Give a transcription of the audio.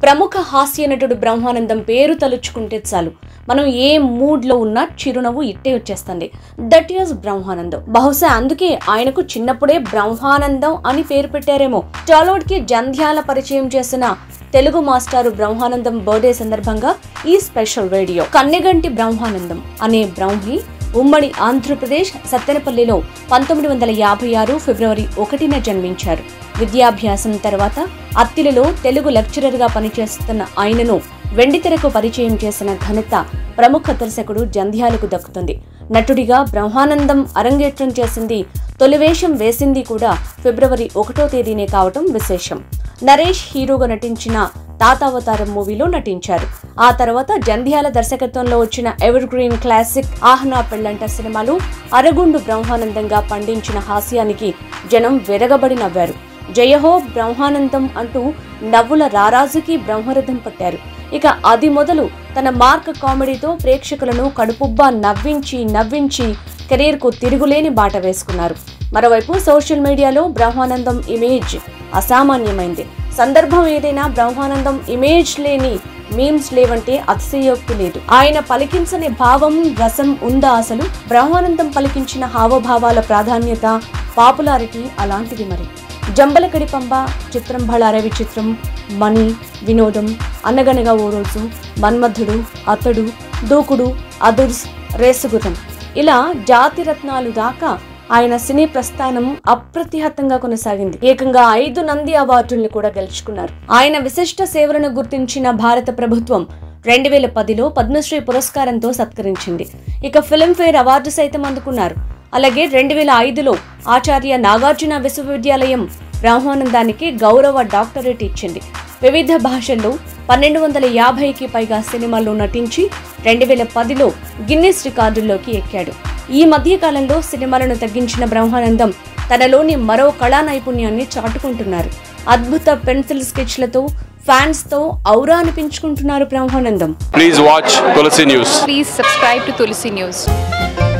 ప్రముఖ హాస్య నటుడు బ్రహ్మానందం పేరు తలుచుకుంటే చాలు మనం ఏ మూడ్ లో ఉన్నా చిరునవ్వు ఇట్టే వచ్చేస్తుంది దట్ ఈస్ బ్రహ్మానందం బహుశా అందుకే ఆయనకు చిన్నప్పుడే బ్రహ్మానందం అని పేరు పెట్టారేమో టాలోడ్ కి జంధ్యాల పరిచయం చేసిన తెలుగు మాస్టారు బ్రహ్మానందం బర్త్డే సందర్భంగా ఈ స్పెషల్ రేడియో కన్నెగంటి బ్రహ్మానందం అనే బ్రహ్మి ఉమ్మడి ఆంధ్రప్రదేశ్ సత్తెనపల్లిలో పంతొమ్మిది వందల యాభై ఆరు ఫిబ్రవరి ఒకటిన జన్మించారు విద్యాభ్యాసం తర్వాత అత్తిలిలో తెలుగు లెక్చరర్గా పనిచేస్తున్న ఆయనను వెండితెరకు పరిచయం చేసిన ఘనత ప్రముఖ దర్శకుడు జంధ్యాలకు దక్కుతుంది నటుడిగా బ్రహ్మానందం అరంగేట్రం చేసింది తొలివేషం వేసింది కూడా ఫిబ్రవరి ఒకటో తేదీనే కావటం విశేషం నరేష్ హీరోగా నటించిన తాతావతారం మూవీలో నటించారు ఆ తర్వాత జంధ్యాల దర్శకత్వంలో వచ్చిన ఎవర్ గ్రీన్ క్లాసిక్ ఆహ్నా పెళ్ళంట సినిమాలు అరగుండు బ్రహ్మానందంగా పండించిన హాస్యానికి జనం వెరగబడి నవ్వారు జయహో బ్రహ్మానందం అంటూ నవ్వుల రారాజుకి బ్రహ్మరథం పట్టారు ఇక అది మొదలు తన మార్క్ కామెడీతో ప్రేక్షకులను కడుపుబ్బా నవ్వించి నవ్వించి కెరీర్కు తిరుగులేని బాట వేసుకున్నారు మరోవైపు సోషల్ మీడియాలో బ్రహ్మానందం ఇమేజ్ అసామాన్యమైంది సందర్భం ఏదైనా బ్రహ్మానందం ఇమేజ్ లేని మీమ్స్ లేవంటే అతిశయోక్తి లేదు ఆయన పలికించని భావం రసం ఉందా అసలు బ్రహ్మానందం పలికించిన హావభావాల ప్రాధాన్యత పాపులారిటీ అలాంటిది మరి జంబలకడి పంబ చిత్రం బళార విచిత్రం మణి వినోదం అనగనగా ఓ రోజు మన్మధుడు అతడు దూకుడు అదుర్స్ రేసుగుర్రం ఇలా జాతి రత్నాలు దాకా ఆయన సినీ ప్రస్థానం అప్రతిహతంగా కొనసాగింది ఏకంగా ఐదు నంది అవార్డుల్ని కూడా గెలుచుకున్నారు ఆయన విశిష్ట సేవలను గుర్తించిన భారత ప్రభుత్వం రెండు వేల పదిలో పద్మశ్రీ పురస్కారంతో సత్కరించింది ఇక ఫిల్మ్ఫేర్ అవార్డు సైతం అందుకున్నారు అలాగే రెండు వేల ఐదులో ఆచార్య నాగార్జున విశ్వవిద్యాలయం బ్రహ్మానందానికి గౌరవ డాక్టరేట్ ఇచ్చింది వివిధ భాషల్లో పన్నెండు వందల యాభైకి పైగా సినిమాల్లో నటించి రెండు వేల పదిలో గిన్నిస్ రికార్డుల్లోకి ఎక్కాడు ఈ మధ్య కాలంలో సినిమాలను తగ్గించిన బ్రహ్మానందం తనలోని మరో కళా నైపుణ్యాన్ని చాటుకుంటున్నారు అద్భుత పెన్సిల్ స్కెచ్లతో ఫ్యాన్స్ తో ఔరా అనిపించుకుంటున్నారు Brahmanandam Please watch Tulsi News. Please subscribe to Tulsi News.